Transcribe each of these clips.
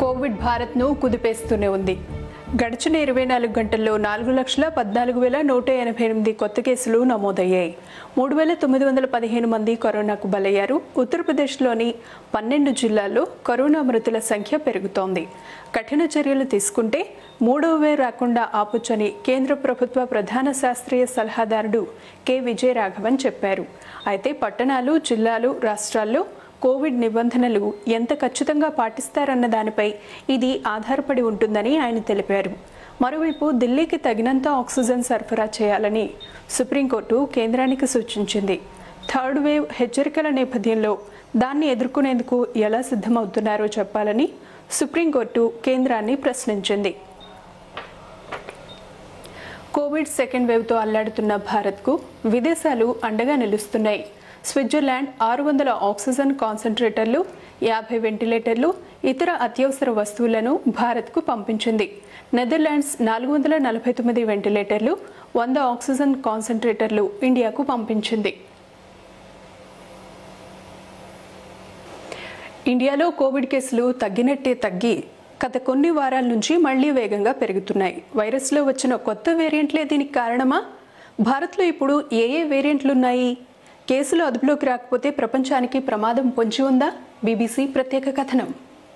Covid భారత్ను కుదిపేస్తూనే ఉంది గడిచిన ఇరవై నాలుగు గంటల్లో నాలుగు లక్షల పద్నాలుగు వేల నూట ఎనభై ఎనిమిది కొత్త కేసులు నమోదయ్యాయి మూడు వేల తొమ్మిది వందల పదిహేను మంది కరోనాకు బలయ్యారు ఉత్తరప్రదేశ్లోని పన్నెండు జిల్లాల్లో కరోనా మృతుల సంఖ్య పెరుగుతోంది కఠిన చర్యలు తీసుకుంటే మూడవ వేవ్ రాకుండా ఆపొచ్చని కేంద్ర ప్రభుత్వ ప్రధాన శాస్త్రీయ సలహాదారుడు కె విజయరాఘవన్ చెప్పారు అయితే పట్టణాలు జిల్లాలు రాష్ట్రాల్లో కోవిడ్ నిబంధనలు ఎంత ఖచ్చితంగా పాటిస్తారన్న దానిపై ఇది ఆధారపడి ఉంటుందని ఆయన తెలిపారు మరోవైపు దిల్లీకి తగినంత ఆక్సిజన్ సరఫరా చేయాలని సుప్రీంకోర్టు కేంద్రానికి సూచించింది థర్డ్ వేవ్ హెచ్చరికల నేపథ్యంలో దాన్ని ఎదుర్కొనేందుకు ఎలా సిద్ధమవుతున్నారో చెప్పాలని సుప్రీంకోర్టు కేంద్రాన్ని ప్రశ్నించింది కోవిడ్ సెకండ్ వేవ్తో అల్లాడుతున్న భారత్కు విదేశాలు అండగా నిలుస్తున్నాయి స్విట్జర్లాండ్ ఆరు వందల ఆక్సిజన్ కాన్సన్ట్రేటర్లు యాభై వెంటిలేటర్లు ఇతర అత్యవసర వస్తువులను భారత్కు పంపించింది నెదర్లాండ్స్ నాలుగు వందల నలభై తొమ్మిది వెంటిలేటర్లు వంద ఆక్సిజన్ కాన్సన్ట్రేటర్లు ఇండియాకు పంపించింది ఇండియాలో కోవిడ్ కేసులు తగ్గినట్టే తగ్గి గత కొన్ని వారాల నుంచి మళ్లీ వేగంగా పెరుగుతున్నాయి వైరస్లో వచ్చిన కొత్త వేరియంట్లే దీనికి కారణమా భారత్లో ఇప్పుడు ఏ ఏ వేరియంట్లు ఉన్నాయి కేసులు అదుపులోకి రాకపోతే ప్రపంచానికి ప్రమాదం పొంచి ఉందా బీబీసీ ప్రత్యేక కథనం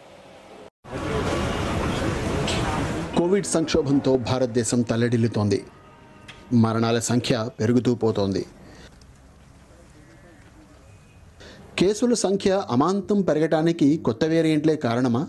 కోవిడ్ సంక్షోభంతో భారతదేశం తల్లడిల్లుతోంది మరణాల సంఖ్య పెరుగుతూ పోతోంది కేసుల సంఖ్య అమాంతం పెరగటానికి కొత్త వేరియంట్లే కారణమా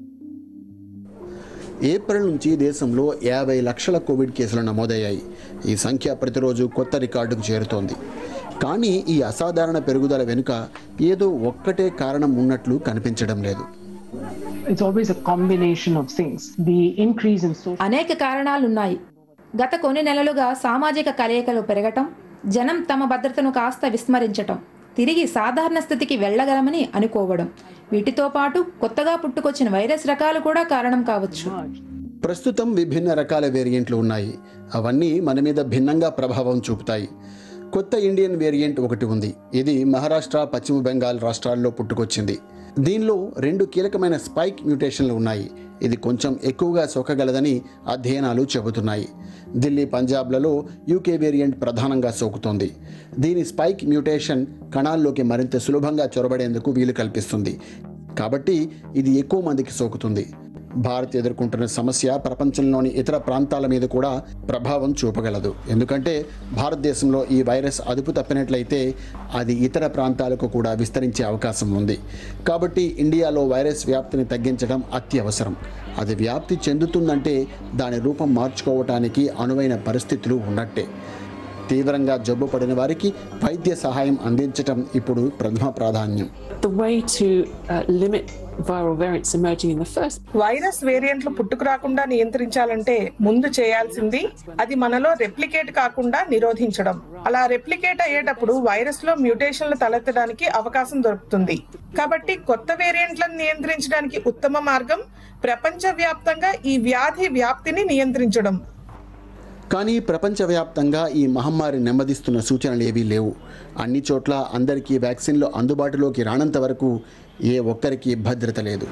ఏప్రిల్ నుంచి దేశంలో యాభై లక్షల కోవిడ్ కేసులు నమోదయ్యాయి ఈ సంఖ్య ప్రతిరోజు కొత్త రికార్డుకు చేరుతోంది కానీ ఈ అసాధారణ పెరుగుదల వెనుక ఏదో ఒక్కటే కారణం ఉన్నట్లు కనిపించడం లేదు it's always a combination of things. The increase in social అనేక కారణాలున్నాయి గత కొన్ని నెలలుగా సామాజిక కలయికలు పెరగటం జనం తమ భద్రతను కాస్త విస్మరించటం తిరిగి సాధారణ స్థితికి వెళ్ళగలమని అనుకోవడం వీటితో పాటు కొత్తగా పుట్టుకొచ్చిన వైరస్ రకాలు కూడా కారణం కావచ్చు ప్రస్తుతం విభిన్న రకాల వేరియంట్లు ఉన్నాయి అవన్నీ మన మీద భిన్నంగా ప్రభావం చూపుతాయి కొత్త ఇండియన్ వేరియంట్ ఒకటి ఉంది ఇది మహారాష్ట్ర పశ్చిమ బెంగాల్ రాష్ట్రాల్లో పుట్టుకొచ్చింది దీనిలో రెండు కీలకమైన స్పైక్ మ్యూటేషన్లు ఉన్నాయి ఇది కొంచెం ఎక్కువగా సోకగలదని అధ్యయనాలు చెబుతున్నాయి ఢిల్లీ పంజాబ్లలో యూకే వేరియంట్ ప్రధానంగా సోకుతోంది దీని స్పైక్ మ్యూటేషన్ కణాల్లోకి మరింత సులభంగా చొరబడేందుకు వీలు కల్పిస్తుంది కాబట్టి ఇది ఎక్కువ మందికి సోకుతుంది భారత్ ఎదుర్కొంటున్న సమస్య ప్రపంచంలోని ఇతర ప్రాంతాల మీద కూడా ప్రభావం చూపగలదు ఎందుకంటే భారతదేశంలో ఈ వైరస్ అదుపు తప్పినట్లయితే అది ఇతర ప్రాంతాలకు కూడా విస్తరించే అవకాశం ఉంది కాబట్టి ఇండియాలో వైరస్ వ్యాప్తిని తగ్గించడం అత్యవసరం అది వ్యాప్తి చెందుతుందంటే దాని రూపం మార్చుకోవటానికి అనువైన పరిస్థితులు ఉన్నట్టే తీవ్రంగా జబ్బు పడిన వారికి వైద్య సహాయం అందించటం ఇప్పుడు ప్రథమ ప్రాధాన్యం the way to uh, limit viral variants emerging in the first virus వేరియంట్లు పుట్టుకురాకుండా నియంత్రించాలంటే ముందు చేయాల్సింది అది మనలో రెప్లికేట్ కాకుండా నిరోధించడం అలా రెప్లికేట్ అయ్యేటప్పుడు వైరస్ లో మ్యూటేషన్లు తలెత్తడానికి అవకాశం దొరుకుతుంది కాబట్టి కొత్త వేరియంట్లను నియంత్రించడానికి ఉత్తమ మార్గం ప్రపంచ వ్యాప్తంగా ఈ వ్యాధి వ్యాప్తిని నియంత్రించడం కానీ ప్రపంచవ్యాప్తంగా ఈ మహమ్మారి నెమ్మదిస్తున్న సూచనలు ఏవీ లేవు అన్ని చోట్ల అందరికీ వ్యాక్సిన్లు అందుబాటులోకి రానంత వరకు ఏ ఒక్కరికి భద్రత లేదు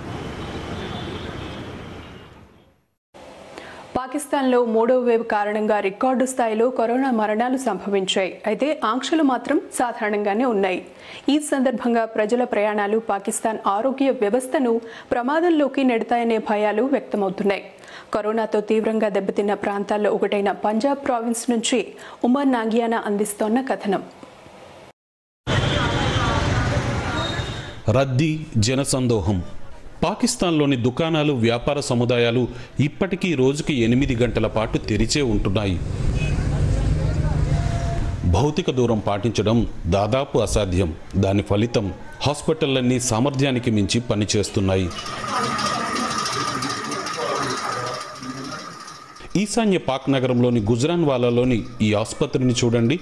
పాకిస్తాన్లో మూడవ వేవ్ కారణంగా రికార్డు స్థాయిలో కరోనా మరణాలు సంభవించాయి అయితే ఆంక్షలు మాత్రం సాధారణంగానే ఉన్నాయి ఈ సందర్భంగా ప్రజల ప్రయాణాలు పాకిస్తాన్ ఆరోగ్య వ్యవస్థను ప్రమాదంలోకి నెడతాయనే భయాలు వ్యక్తమవుతున్నాయి కరోనాతో తీవ్రంగా దెబ్బతిన్న ప్రాంతాల్లో ఒకటైన పంజాబ్ ప్రావిన్స్ నుంచి ఉమర్ నాగియానా అందిస్తోన్న కథనం రద్దీ జనసందోహం పాకిస్తాన్లోని దుకాణాలు వ్యాపార సముదాయాలు ఇప్పటికీ రోజుకి ఎనిమిది గంటల పాటు తెరిచే ఉంటున్నాయి భౌతిక దూరం పాటించడం దాదాపు అసాధ్యం దాని ఫలితం హాస్పిటళ్లన్నీ సామర్థ్యానికి మించి పనిచేస్తున్నాయి ఈశాన్య పాక్ నగరంలోని గుజరాన్వాలాలోని ఈ ఆసుపత్రిని చూడండి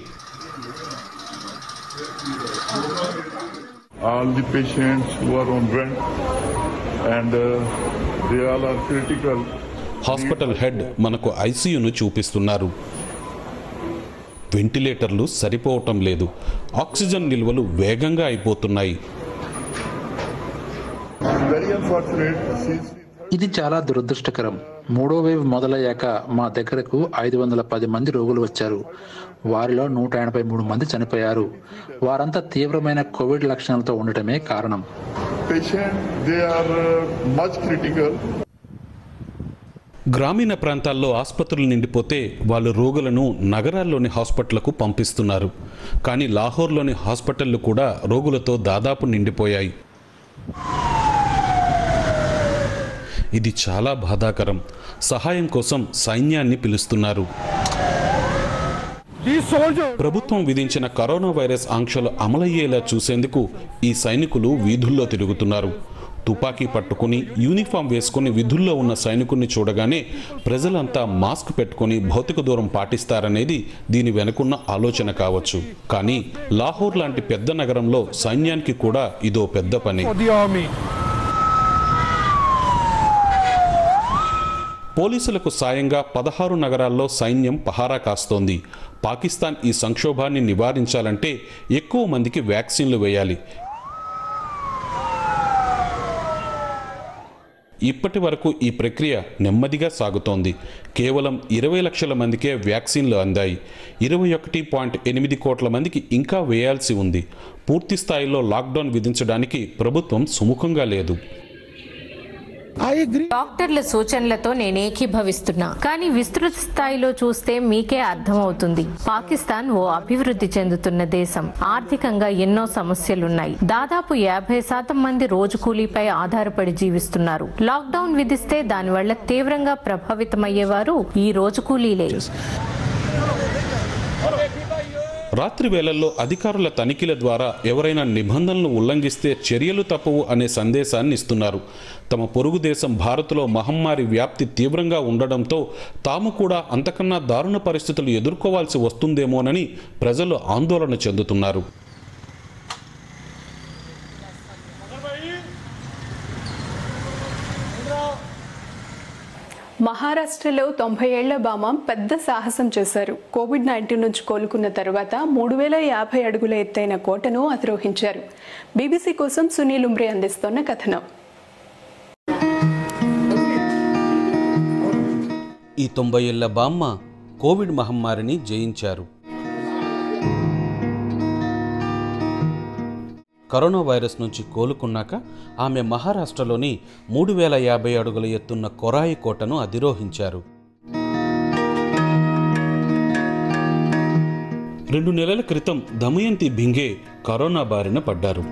all the patients who are on rent and uh, they all are critical. Hospital head మనకు ఐసీయూను చూపిస్తున్నారు వెంటిలేటర్లు సరిపోవటం లేదు ఆక్సిజన్ నిల్వలు వేగంగా అయిపోతున్నాయి Very unfortunate. Since the third ఇది చాలా దురదృష్టకరం మూడో వేవ్ మొదలయ్యాక మా దగ్గరకు ఐదు వందల పది మంది రోగులు వచ్చారు వారిలో నూట ఎనభై మూడు మంది చనిపోయారు వారంతా తీవ్రమైన కోవిడ్ లక్షణాలతో ఉండటమే కారణం Patient, they are uh, much critical. గ్రామీణ ప్రాంతాల్లో ఆసుపత్రులు నిండిపోతే వాళ్ళు రోగులను నగరాల్లోని హాస్పిటళ్లకు పంపిస్తున్నారు కానీ లాహోర్లోని హాస్పిటళ్లు కూడా రోగులతో దాదాపు నిండిపోయాయి ఇది చాలా బాధాకరం సహాయం కోసం సైన్యాన్ని పిలుస్తున్నారు ప్రభుత్వం విధించిన కరోనా వైరస్ ఆంక్షలు అమలయ్యేలా చూసేందుకు ఈ సైనికులు వీధుల్లో తిరుగుతున్నారు తుపాకీ పట్టుకుని యూనిఫామ్ వేసుకుని విధుల్లో ఉన్న సైనికుల్ని చూడగానే ప్రజలంతా మాస్క్ పెట్టుకుని భౌతిక దూరం పాటిస్తారనేది దీని వెనుకున్న ఆలోచన కావచ్చు కానీ లాహోర్ లాంటి పెద్ద నగరంలో సైన్యానికి కూడా ఇదో పెద్ద పని పోలీసులకు సాయంగా పదహారు నగరాల్లో సైన్యం పహారా కాస్తోంది పాకిస్తాన్ ఈ సంక్షోభాన్ని నివారించాలంటే ఎక్కువ మందికి వ్యాక్సిన్లు వేయాలి ఇప్పటి వరకు ఈ ప్రక్రియ నెమ్మదిగా సాగుతోంది కేవలం ఇరవై లక్షల మందికే వ్యాక్సిన్లు అందాయి ఇరవై ఒకటి పాయింట్ ఎనిమిది కోట్ల మందికి ఇంకా వేయాల్సి ఉంది పూర్తి స్థాయిలో లాక్డౌన్ విధించడానికి ప్రభుత్వం సుముఖంగా లేదు డాక్టర్ల సూచనలతో నేను ఏకీభవిస్తున్నా కానీ విస్తృత స్థాయిలో చూస్తే మీకే అర్థమవుతుంది పాకిస్తాన్ ఓ అభివృద్ధి చెందుతున్న దేశం ఆర్థికంగా ఎన్నో సమస్యలున్నాయి దాదాపు యాభై శాతం మంది రోజు కూలీపై ఆధారపడి జీవిస్తున్నారు లాక్డౌన్ విధిస్తే దానివల్ల తీవ్రంగా ప్రభావితమయ్యేవారు ఈ రోజు కూలీలే రాత్రి వేళల్లో అధికారుల తనిఖీల ద్వారా ఎవరైనా నిబంధనలను ఉల్లంఘిస్తే చర్యలు తప్పవు అనే సందేశాన్ని ఇస్తున్నారు తమ పొరుగు దేశం భారత్లో మహమ్మారి వ్యాప్తి తీవ్రంగా ఉండడంతో తాము కూడా అంతకన్నా దారుణ పరిస్థితులు ఎదుర్కోవాల్సి వస్తుందేమోనని ప్రజలు ఆందోళన చెందుతున్నారు మహారాష్ట్రలో తొంభై ఏళ్ల బామ పెద్ద సాహసం చేశారు కోవిడ్ నైన్టీన్ నుంచి కోలుకున్న తర్వాత మూడు వేల యాభై అడుగుల ఎత్తైన కోటను అధిరోహించారు బీబీసీ కోసం సునీల్ ఉమ్రే అందిస్తోన్న కథనం ఈ తొంభై ఏళ్ల బామ్మ కోవిడ్ మహమ్మారిని జయించారు కరోనా వైరస్ నుంచి కోలుకున్నాక ఆమె మహారాష్ట్రలోని మూడు వేల యాభై అడుగుల ఎత్తున్న కొరాయి కోటను అధిరోహించారు రెండు నెలల క్రితం దమయంతి భింగే కరోనా బారిన పడ్డారు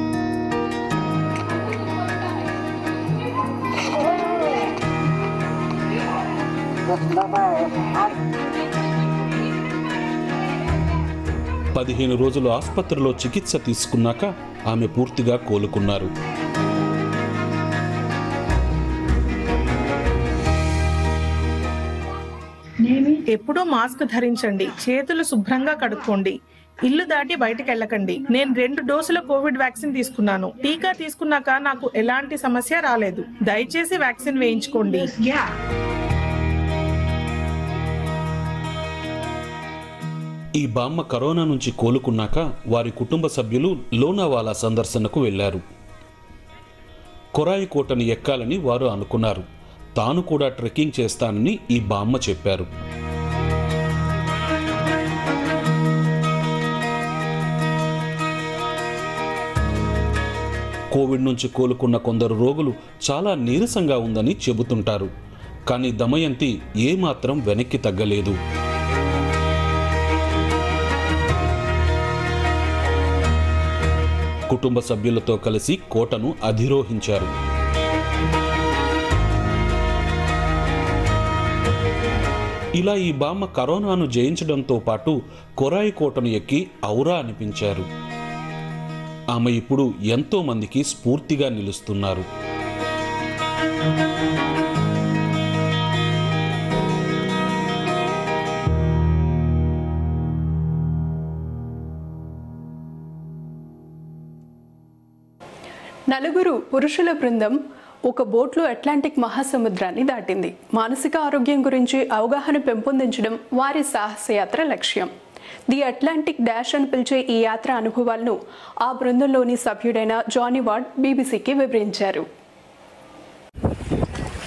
పదిహేను రోజులు ఆసుపత్రిలో చికిత్స తీసుకున్నాక ఆమె పూర్తిగా కోలుకున్నారు ఎప్పుడూ మాస్క్ ధరించండి చేతులు శుభ్రంగా కడుక్కోండి ఇల్లు దాటి బయటకు వెళ్ళకండి నేను రెండు డోసుల కోవిడ్ వ్యాక్సిన్ తీసుకున్నాను టీకా తీసుకున్నాక నాకు ఎలాంటి సమస్య రాలేదు దయచేసి వ్యాక్సిన్ వేయించుకోండి ఈ బామ్మ కరోనా నుంచి కోలుకున్నాక వారి కుటుంబ సభ్యులు లోనావాలా సందర్శనకు వెళ్లారు కొరాయి కోటను ఎక్కాలని వారు అనుకున్నారు తాను కూడా ట్రెక్కింగ్ చేస్తానని ఈ బామ్మ చెప్పారు కోవిడ్ నుంచి కోలుకున్న కొందరు రోగులు చాలా నీరసంగా ఉందని చెబుతుంటారు కానీ దమయంతి ఏమాత్రం వెనక్కి తగ్గలేదు కుటుంబ సభ్యులతో కలిసి కోటను అధిరోహించారు ఇలా ఈ బామ్మ కరోనాను జయించడంతో పాటు కొరాయి కోటను ఎక్కి ఔరా అనిపించారు ఆమె ఇప్పుడు ఎంతో మందికి స్ఫూర్తిగా నిలుస్తున్నారు నలుగురు పురుషుల బృందం ఒక బోట్లో అట్లాంటిక్ మహాసముద్రాన్ని దాటింది మానసిక ఆరోగ్యం గురించి అవగాహన పెంపొందించడం వారి సాహసయాత్ర లక్ష్యం ది అట్లాంటిక్ డాష్ అని పిలిచే ఈ యాత్ర అనుభవాలను ఆ బృందంలోని సభ్యుడైన జానీ వార్డ్ బీబీసీకి వివరించారు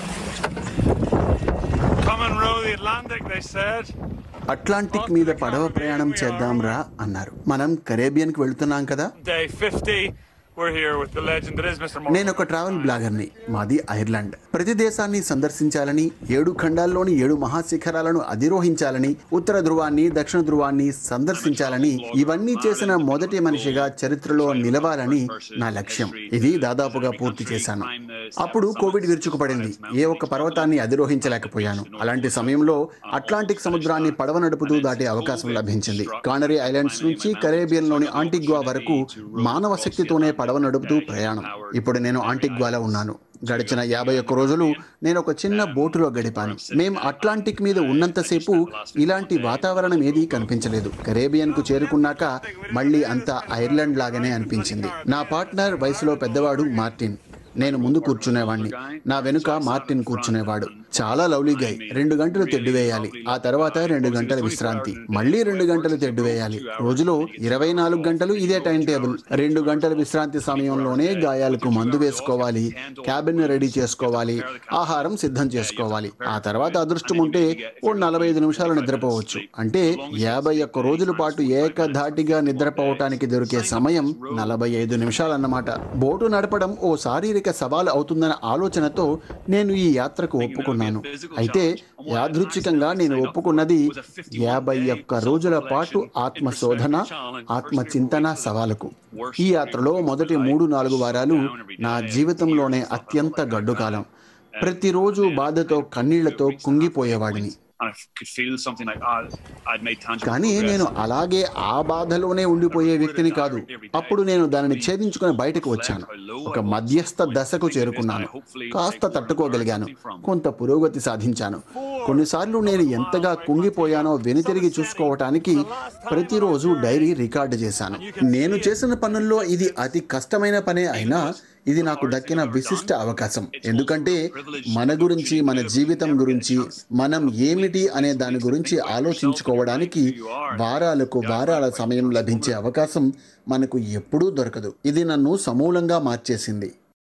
Atlantic, they said. అట్లాంటిక్ మీద పడవ ప్రయాణం చేద్దాంరా అన్నారు మనం కరేబియన్కి వెళ్తున్నాం కదా Day 50, we're here with the legend that is Mr. Morgan. నేను ఒక ట్రావెల్ బ్లాగర్ని మాది ఐర్లాండ్ ప్రతి దేశాన్ని సందర్శించాలని ఏడు ఖండాల్లోని ఏడు మహాశిఖరాలను అధిరోహించాలని ఉత్తర ధ్రువాన్ని దక్షిణ ధ్రువాన్ని సందర్శించాలని ఇవన్నీ చేసిన మొదటి మనిషిగా చరిత్రలో నిలవాలని నా లక్ష్యం ఇది దాదాపుగా పూర్తి చేశాను అప్పుడు కోవిడ్ విరుచుకుపడింది ఏ ఒక్క పర్వతాన్ని అధిరోహించలేకపోయాను అలాంటి సమయంలో అట్లాంటిక్ సముద్రాన్ని పడవ నడుపుతూ దాటే అవకాశం లభించింది కానరీ ఐలాండ్స్ నుంచి కరేబియన్లోని ఆంటిగ్వా వరకు మానవ శక్తితోనే పడవ నడుపుతూ ప్రయాణం ఇప్పుడు నేను ఆంటిగ్వాలో ఉన్నాను గడిచిన యాభై ఒక్క రోజులు నేను ఒక చిన్న బోటులో గడిపాను మేం అట్లాంటిక్ మీద ఉన్నంతసేపు ఇలాంటి వాతావరణం ఏదీ కనిపించలేదు కరేబియన్ కు చేరుకున్నాక మళ్ళీ అంతా ఐర్లాండ్ లాగానే అనిపించింది నా పార్ట్నర్ వయసులో పెద్దవాడు మార్టిన్ నేను ముందు కూర్చునేవాడిని నా వెనుక మార్టిన్ కూర్చునేవాడు చాలా లవ్లీ గై రెండు గంటలు తెడ్డు వేయాలి ఆ తర్వాత రెండు గంటల విశ్రాంతి మళ్ళీ రెండు గంటలు తెడ్డు వేయాలి రోజులో ఇరవై నాలుగు గంటలు ఇదే టైం టేబుల్ రెండు గంటల విశ్రాంతి సమయంలోనే గాయాలకు మందు వేసుకోవాలి క్యాబిన్ రెడీ చేసుకోవాలి ఆహారం సిద్ధం చేసుకోవాలి ఆ తర్వాత అదృష్టం ఉంటే ఓ నలభై ఐదు నిమిషాలు నిద్రపోవచ్చు అంటే యాభై ఒక్క రోజుల పాటు ఏకధాటిగా నిద్రపోవటానికి దొరికే సమయం నలభై ఐదు నిమిషాలన్నమాట బోటు నడపడం ఓ శారీరక సవాలు అవుతుందన్న ఆలోచనతో నేను ఈ యాత్రకు ఒప్పుకున్నాను అయితే యాదృచ్ఛికంగా నేను ఒప్పుకున్నది యాభై ఒక్క రోజుల పాటు ఆత్మ శోధన ఆత్మ చింతన సవాలుకు ఈ యాత్రలో మొదటి మూడు నాలుగు వారాలు నా జీవితంలోనే అత్యంత గడ్డుకాలం ప్రతిరోజు బాధతో కన్నీళ్లతో కుంగిపోయేవాడిని and I could feel something like oh, I'd made tangible కానీ progress. నేను అలాగే ఆ బాధలోనే ఉండిపోయే వ్యక్తిని కాదు అప్పుడు నేను దానిని ఛేదించుకుని బయటకు వచ్చాను ఒక మధ్యస్థ దశకు చేరుకున్నాను కాస్త తట్టుకోగలిగాను కొంత పురోగతి సాధించాను కొన్నిసార్లు నేను ఎంతగా కుంగిపోయానో వెనుతిరిగి చూసుకోవటానికి ప్రతిరోజు డైరీ రికార్డు చేశాను నేను చేసిన పనుల్లో ఇది అతి కష్టమైన పనే అయినా ఇది నాకు దక్కిన విశిష్ట అవకాశం ఎందుకంటే మన గురించి మన జీవితం గురించి మనం ఏమిటి అనే దాని గురించి ఆలోచించుకోవడానికి వారాలకు వారాల సమయం లభించే అవకాశం మనకు ఎప్పుడూ దొరకదు ఇది నన్ను సమూలంగా మార్చేసింది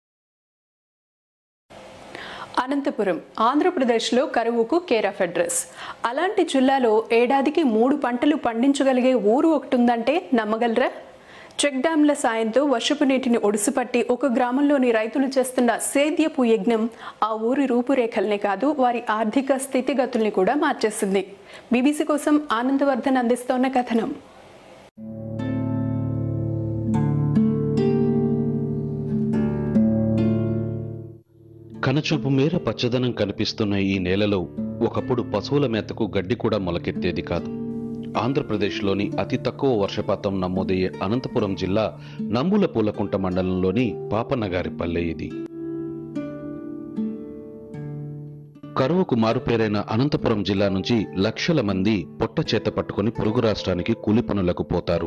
అనంతపురం ఆంధ్రప్రదేశ్లో కరువుకు కేర్ ఆఫ్ అడ్రస్ అలాంటి జిల్లాలో ఏడాదికి మూడు పంటలు పండించగలిగే ఊరు ఒకటి ఉందంటే నమ్మగలరా చెక్ డ్యాంల సాయంతో వర్షపు నీటిని ఒడిసిపట్టి ఒక గ్రామంలోని రైతులు చేస్తున్న సేద్యపు యజ్ఞం ఆ ఊరి రూపురేఖల్ని కాదు వారి ఆర్థిక స్థితిగతుల్ని కూడా మార్చేసింది బీబీసీ కోసం ఆనందవర్ధన్ అందిస్తోన్న కథనం కనుచూపు మేర పచ్చదనం కనిపిస్తున్న ఈ నేలలో ఒకప్పుడు పశువుల మేతకు గడ్డి కూడా మొలకెత్తేది కాదు ఆంధ్రప్రదేశ్లోని అతి తక్కువ వర్షపాతం నమోదయ్యే అనంతపురం జిల్లా నంబుల పూలకుంట మండలంలోని పాపన్నగారిపల్లె ఇది కరువుకు మారుపేరైన అనంతపురం జిల్లా నుంచి లక్షల మంది పొట్ట చేత పట్టుకుని పొరుగు రాష్ట్రానికి కూలి పనులకు పోతారు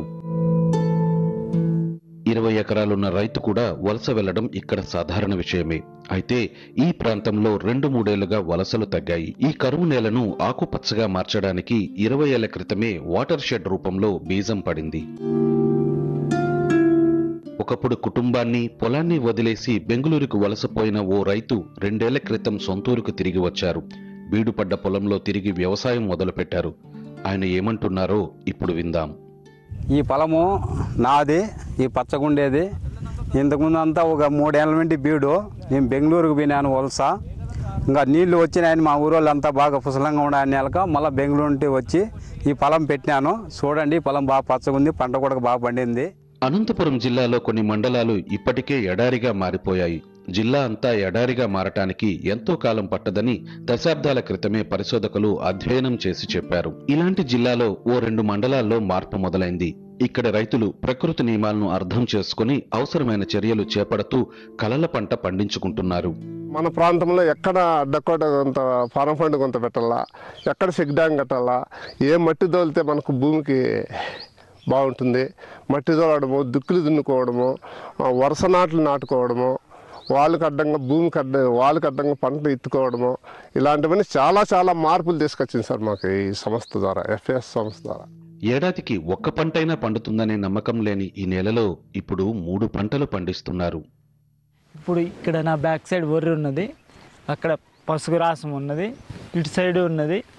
ఇరవై ఎకరాలున్న రైతు కూడా వలస వెళ్లడం ఇక్కడ సాధారణ విషయమే అయితే ఈ ప్రాంతంలో రెండు మూడేళ్లుగా వలసలు తగ్గాయి ఈ కరువు నేలను ఆకుపచ్చగా మార్చడానికి ఇరవై ఏళ్ల క్రితమే వాటర్ షెడ్ రూపంలో బీజం పడింది ఒకప్పుడు కుటుంబాన్ని పొలాన్ని వదిలేసి బెంగుళూరుకు వలసపోయిన ఓ రైతు రెండేళ్ల క్రితం సొంతూరుకు తిరిగి వచ్చారు బీడుపడ్డ పొలంలో తిరిగి వ్యవసాయం మొదలుపెట్టారు ఆయన ఏమంటున్నారో ఇప్పుడు విందాం ఈ పొలము నాది ఈ పచ్చగుండేది ఇంతకుముందు అంతా ఒక మూడేళ్ళ నుండి బీడు నేను బెంగళూరుకు పోయినాను వలస ఇంకా నీళ్లు వచ్చినాయని మా ఊరోళ్ళు అంతా బాగా పుసలంగా ఉన్నాయని నెలక మళ్ళీ బెంగళూరు నుండి వచ్చి ఈ పొలం పెట్టినాను చూడండి ఈ పొలం బాగా పచ్చగుంది పంట కూడా బాగా పండింది అనంతపురం జిల్లాలో కొన్ని మండలాలు ఇప్పటికే ఎడారిగా మారిపోయాయి జిల్లా అంతా ఎడారిగా మారటానికి ఎంతో కాలం పట్టదని దశాబ్దాల క్రితమే పరిశోధకులు అధ్యయనం చేసి చెప్పారు ఇలాంటి జిల్లాలో ఓ రెండు మండలాల్లో మార్పు మొదలైంది ఇక్కడ రైతులు ప్రకృతి నియమాలను అర్థం చేసుకుని అవసరమైన చర్యలు చేపడుతూ కలల పంట పండించుకుంటున్నారు మన ప్రాంతంలో ఎక్కడ డకోట కొంత ఫారం ఫండ్ కొంత పెట్టాలా ఎక్కడ చెక్ డ్యామ్ కట్టాలా ఏ మట్టి దోలితే మనకు భూమికి బాగుంటుంది మట్టి దోలడము దుక్కులు దున్నుకోవడము ఆ, వరుస నాట్లు నాటుకోవడము వాళ్ళకి అడ్డంగా భూమికి అడ్డ వాళ్ళకి అడ్డంగా పంటలు ఎత్తుకోవడము ఇలాంటివన్నీ చాలా చాలా మార్పులు తీసుకొచ్చింది సార్ మాకు ఈ సంస్థ ద్వారా ఎఫ్ఎస్ సంస్థ ద్వారా ఏడాదికి ఒక్క పంటైనా పండుతుందనే నమ్మకం లేని ఈ నెలలో ఇప్పుడు మూడు పంటలు పండిస్తున్నారు ఇప్పుడు ఇక్కడ నా బ్యాక్ సైడ్ వరి ఉన్నది అక్కడ పసుపు రాసం ఉన్నది ఇటు సైడ్ ఉన్నది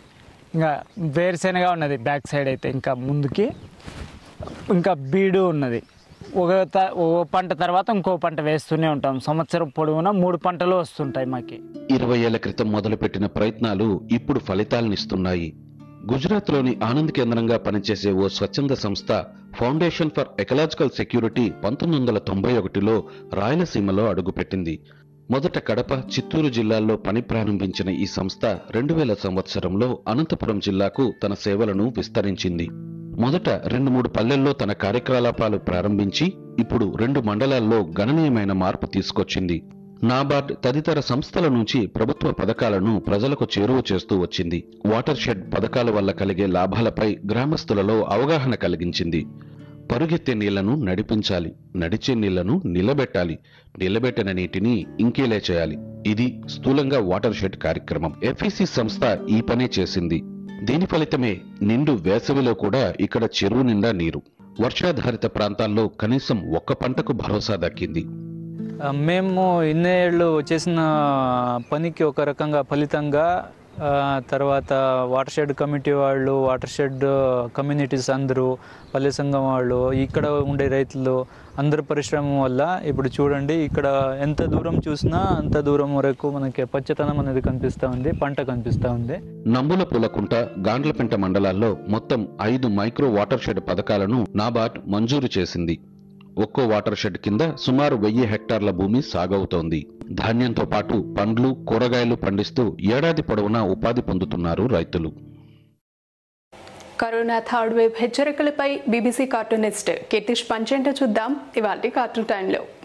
ఇంకా వేరుశెనగ ఉన్నది బ్యాక్ సైడ్ అయితే ఇంకా ముందుకి ఇంకా బీడు ఉన్నది ఒక త- ఓ పంట తర్వాత ఇంకో పంట వేస్తూనే ఉంటాం సంవత్సరం పొడవునా మూడు పంటలు వస్తుంటాయి మాకి ఇరవై ఏళ్ల క్రితం మొదలుపెట్టిన ప్రయత్నాలు ఇప్పుడు ఫలితాలనిస్తున్నాయి గుజరాత్లోని ఆనంద్ కేంద్రంగా పనిచేసే ఓ స్వచ్ఛంద సంస్థ ఫౌండేషన్ ఫర్ ఎకలాజికల్ సెక్యూరిటీ పంతొమ్మిది వందల తొంభై ఒకటిలో రాయలసీమలో అడుగుపెట్టింది మొదట కడప చిత్తూరు జిల్లాల్లో పని ప్రారంభించిన ఈ సంస్థ రెండు వేల సంవత్సరంలో అనంతపురం జిల్లాకు తన సేవలను విస్తరించింది మొదట రెండు మూడు పల్లెల్లో తన కార్యకలాపాలు ప్రారంభించి ఇప్పుడు రెండు మండలాల్లో గణనీయమైన మార్పు తీసుకొచ్చింది నాబార్డ్ తదితర సంస్థల నుంచి ప్రభుత్వ పథకాలను ప్రజలకు చేరువ చేస్తూ వచ్చింది వాటర్ షెడ్ పథకాల వల్ల కలిగే లాభాలపై గ్రామస్తులలో అవగాహన కలిగించింది పరుగెత్తే నీళ్లను నడిపించాలి నడిచే నీళ్లను నిలబెట్టాలి నిలబెట్టిన నీటిని ఇంకేలే చేయాలి ఇది స్థూలంగా వాటర్ షెడ్ కార్యక్రమం ఎఫ్ఈసి సంస్థ ఈ పనే చేసింది దీని ఫలితమే నిండు వేసవిలో కూడా ఇక్కడ చెరువు నిండా నీరు వర్షాధారిత ప్రాంతాల్లో కనీసం ఒక్క పంటకు భరోసా దక్కింది ఆ, మేము ఇన్నేళ్ళు చేసిన పనికి ఒక రకంగా ఫలితంగా ఆ, తర్వాత వాటర్ షెడ్ కమిటీ వాళ్ళు వాటర్ షెడ్ కమ్యూనిటీస్ అందరూ పల్లె సంఘం వాళ్ళు ఇక్కడ ఉండే రైతులు అందరి పరిశ్రమ వల్ల ఇప్పుడు చూడండి ఇక్కడ ఎంత దూరం చూసినా అంత దూరం వరకు మనకి పచ్చతనం అనేది కనిపిస్తూ ఉంది పంట కనిపిస్తూ ఉంది నంబుల పూలకుంట గాండ్లపెంట మండలాల్లో మొత్తం ఐదు మైక్రో వాటర్ షెడ్ పథకాలను నాబార్డ్ మంజూరు చేసింది ఒక్కో వాటర్ షెడ్ కింద సుమారు వెయ్యి హెక్టార్ల భూమి సాగవుతోంది ధాన్యంతో పాటు పండ్లు కూరగాయలు పండిస్తూ ఏడాది పొడవునా ఉపాధి పొందుతున్నారు రైతులు కరోనా థర్డ్ వేవ్ హెచ్చరికలపై బీబీసీ కార్టూనిస్ట్ కీర్తిష్ పంచెంట చూద్దాం ఇవాళ కార్టూన్ టైంలో